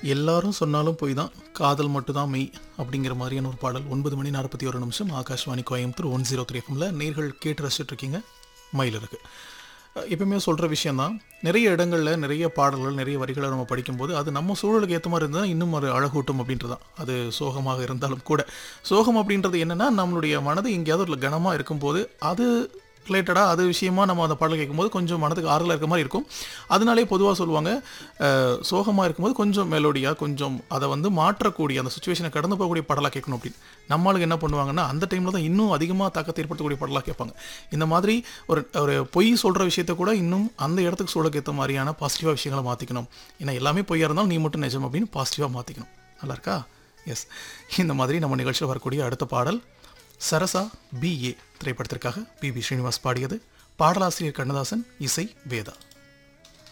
எல்லாரும் சொன்னாலும் போய் தான் காதல் மட்டும் தான் மெய் அப்படிங்கிற மாதிரியான ஒரு பாடல் ஒன்பது மணி நாற்பத்தி ஒரு நிமிஷம் Akashvani Coimbatore one zero three எஃப்எம்ல நேர்கள் கேட்டு ரசிச்சுட்டு இருக்கீங்க மயிலிருக்கு அஹ் எப்பவுமே சொல்கிற விஷயந்தான் நிறைய இடங்களில் நிறைய பாடல்கள் நிறைய வரிகளை நம்ம படிக்கும்போது அது நம்ம சூழலுக்கு ஏற்ற மாதிரி இருந்தால் இன்னும் ஒரு அழகூட்டும் அப்படின்றது தான் அது சோகமாக இருந்தாலும் கூட சோகம் அப்படின்றது என்னென்னா நம்மளுடைய மனது எங்கேயாவது ஒரு கனமாக இருக்கும்போது அது ரிலேட்டடாக அது விஷயமா நம்ம அந்த பாடல் கேட்கும்போது கொஞ்சம் மனதுக்கு ஆறுதலாக இருக்க மாதிரி இருக்கும் அதனாலே பொதுவாக சொல்லுவாங்க சோகமாக இருக்கும்போது கொஞ்சம் மெலோடியாக கொஞ்சம் அதை வந்து மாற்றக்கூடிய அந்த சுச்சுவேஷனை கடந்து போகக்கூடிய பாடலாக கேட்கணும் அப்படின்னு நம்மளுக்கு என்ன பண்ணுவாங்கன்னா அந்த டைமில் தான் இன்னும் அதிகமாக தாக்கத்தை ஏற்படுத்தக்கூடிய பாடலாக கேட்பாங்க இந்த மாதிரி ஒரு ஒரு பொய் சொல்கிற விஷயத்த கூட இன்னும் அந்த இடத்துக்கு சூழலுக்கு ஏற்ற மாதிரியான பாசிட்டிவாக விஷயங்களை மாற்றிக்கணும் ஏன்னா எல்லாமே பொய்யா இருந்தாலும் நீ மட்டும் நிஜம் அப்படின்னு பாசிட்டிவாக மாற்றிக்கணும் நல்லா இருக்கா எஸ் இந்த மாதிரி நம்ம நிகழ்ச்சியில் வரக்கூடிய அடுத்த பாடல் சரசா பிஏ திரைப்படத்திற்காக பி பி ஸ்ரீனிவாஸ் பாடியது பாடலாசிரியர் கண்ணதாசன் இசை வேதா